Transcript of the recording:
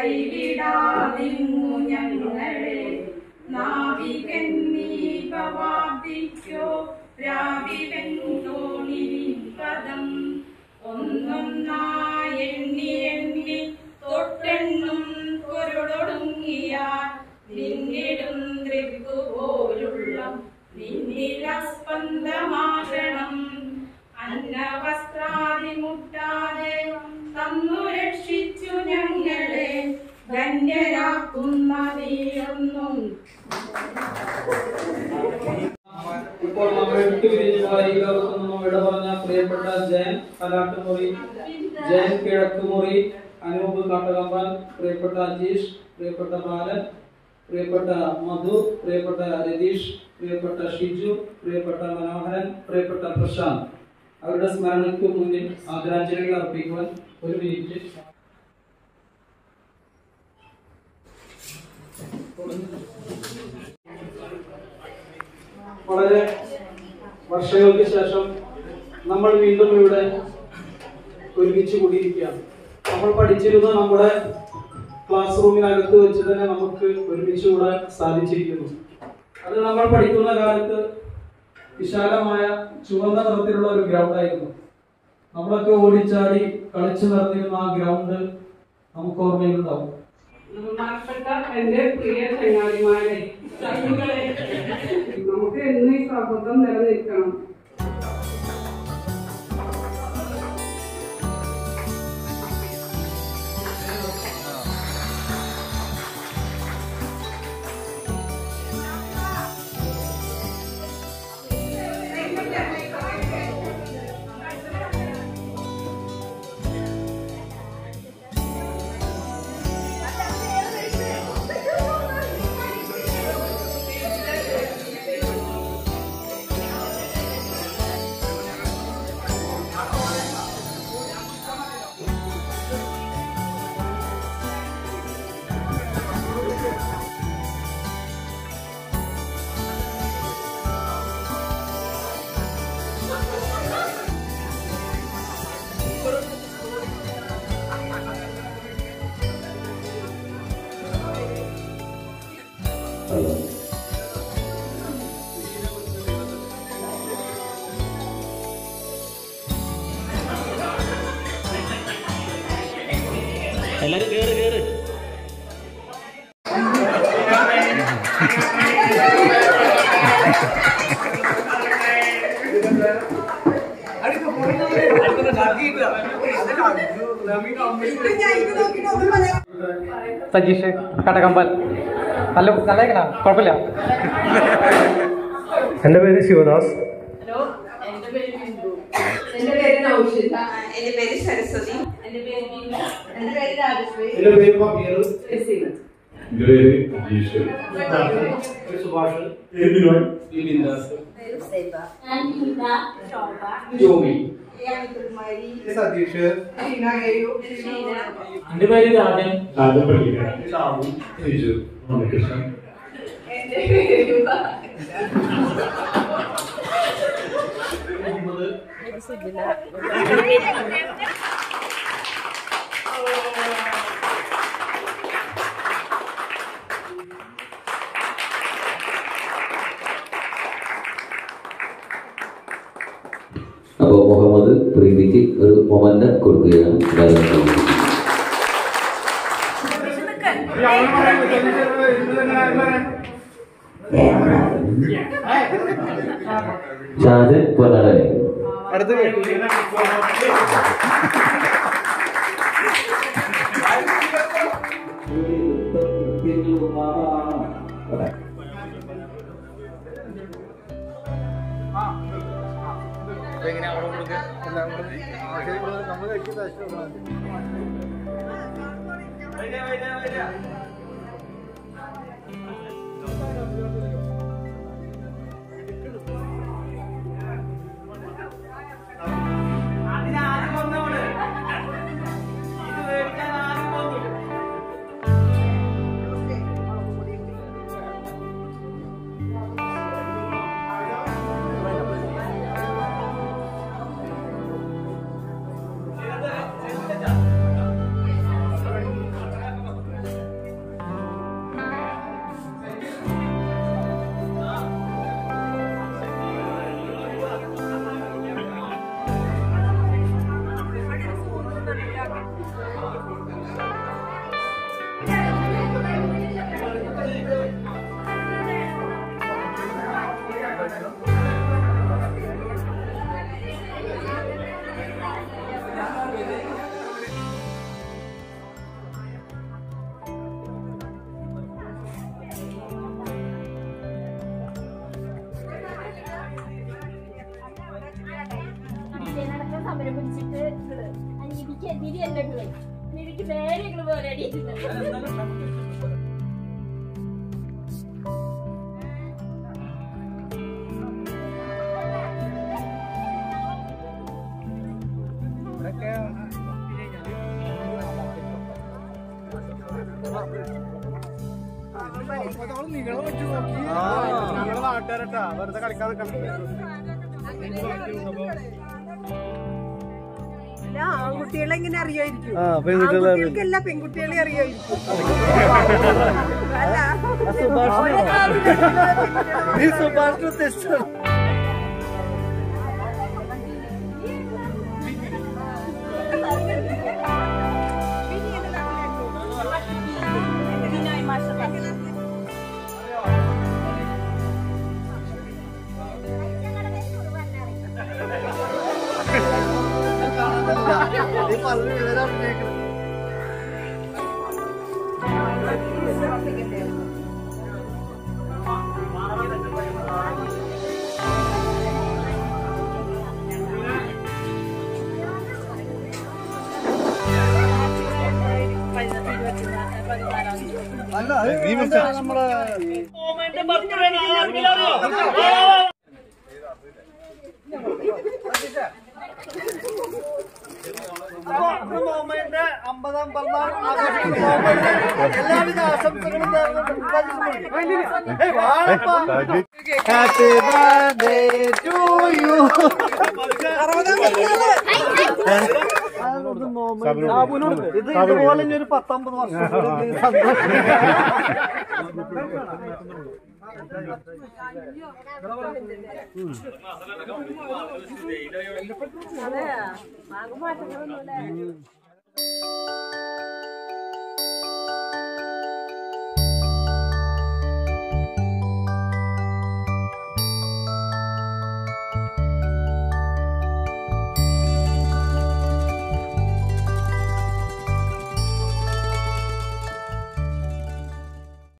കൈവിടാതിന്നു ഞങ്ങളെ നാവികൻ നീ പവാബ്ദിക്കോ രാവിവൻ തോണിവിപദം ഒന്നൊന്നായി എണ്ണി എണ്ണി തൊട്ടെണ്ണും പൊരുളൊടുങ്ങിയാൽ നിന്നിടും ദൃക്കു പോലുള്ള നിന്നിലസ്പന്ദമാകണം അന്നവസ്ത്രാദി മുട്ടാതെ തന്നു രക്ഷിച്ചു ഞങ്ങളെ ധന്യരാക്കുന്ന നീയൊന്നും ഇപ്പോൾ നമ്മൾ വിട്ടുപിരിഞ്ഞ് വായികൾക്ക് നിന്നും വിട പറഞ്ഞ പ്രിയപ്പെട്ട ജയൻ കലാട്ടുമുറി ജയൻ കിഴക്കുമുറി അനൂപ് കാട്ടകമ്പൻ പ്രിയപ്പെട്ട അജീഷ് പ്രിയപ്പെട്ട ബാലൻ പ്രിയപ്പെട്ട മധു പ്രിയപ്പെട്ട രതീഷ് പ്രിയപ്പെട്ട ഷിജു പ്രിയപ്പെട്ട മനോഹരൻ പ്രിയപ്പെട്ട പ്രശാന്ത് അവരുടെ സ്മരണയ്ക്ക് മുന്നിൽ ആദരാഞ്ജലികൾ അർപ്പിക്കുവാൻ ഒരു മിനിറ്റ് വളരെ വർഷങ്ങൾക്ക് ശേഷം നമ്മൾ വീണ്ടും ഇവിടെ ഒരുമിച്ച് കൂടിയിരിക്കുകയാണ് നമ്മൾ പഠിച്ചിരുന്ന നമ്മുടെ ക്ലാസ് റൂമിനകത്ത് വെച്ച് തന്നെ നമുക്ക് ഒരുമിച്ച് കൂടാൻ സാധിച്ചിരിക്കുന്നു അത് നമ്മൾ പഠിക്കുന്ന കാലത്ത് വിശാലമായ ചുവന്ന നിറത്തിലുള്ള ഒരു ഗ്രൗണ്ട് ആയിരുന്നു നമ്മളൊക്കെ ഓടിച്ചാടി കളിച്ചു നടന്നിരുന്ന ആ ഗ്രൗണ്ട് നമുക്ക് ഓർമ്മയിലുണ്ടാവും ബഹുമാനപ്പെട്ട എന്റെ പ്രിയ ചങ്ങാതിമാരെ ചങ്ങുകളെ നമുക്ക് എന്നും ഈ സൗഹൃദം നിലനിൽക്കണം എല്ലാരും കേറ് കേറ് സജീഷ് കടകമ്പൽ നല്ല നല്ല കുഴപ്പമില്ല എൻ്റെ പേര് ശിവദാസ് ഹലോ എന്റെ പേര് ബിന്ദു എന്റെ പേര് നൗഷിത എന്റെ പേര് സരസ്വതി എന്റെ പേര് ബിന്ദു എന്റെ പേര് രാജശ്രീ എന്റെ പേര് പബീർ ജസീല ഗ്രേവി ജീഷ് സുഭാഷ് എബിനോയ് ബിബിൻദാസ് ഞാൻ ഗീത ശോഭ ജോമി കുമാരി സതീഷ് ഷീന എന്റെ പേര് രാജൻ ആദ്യം പഠിക്കുക ബിജു ഉണ്ണികൃഷ്ണൻ എന്റെ പേര് അപ്പോൾ മുഹമ്മദ് പ്രീതിക്ക് ഒരു മൊമന്റ് കൊടുക്കുകയാണ് എല്ലാവരും ശ്രദ്ധിക്കുക. ഷാജൻ പൊന്നാടൻ അടുത്ത് നമ്മൾ കഴിക്കുന്ന ഇതിനടക്കം സമരം പിടിച്ചിട്ട് ഇങ്ങള് അനീതിക്ക് എതിരെയല്ല ഇങ്ങള് എനിക്ക് നേരെ ഇങ്ങള് പോരാടിയിട്ടുണ്ട് ഞങ്ങളെ നാട്ടുകാരട്ടാ വെറുതെ കളിക്കാതെ അല്ല ആൺകുട്ടികളെ എങ്ങനെ അറിയായിരിക്കും ആ പെൺകുട്ടികളെ ആൺകുട്ടികൾക്കല്ല പെൺകുട്ടികളെ അറിയായിരിക്കും അല്ല നീ സുഭാഷിന് ഉദ്ദേശിച്ചത് നീ പറഞ്ഞു വിവരം അഭിനയിക്കണം അല്ല അത് നീ നമ്മളെ മോമന്റെ അമ്പതാം പിറന്നാൾ ആഘോഷിക്കുന്ന മോമന്റെ എല്ലാവിധ ആശംസകളും ഹാപ്പി ബർത്ത്ഡേ ടു യു ഇത് ഇതുപോലെ ഇനി ഒരു പത്തൊമ്പത് വർഷം കൂടി നീ സന്തോഷം അതെ മാറ്റങ്ങളൊന്നുമില്ല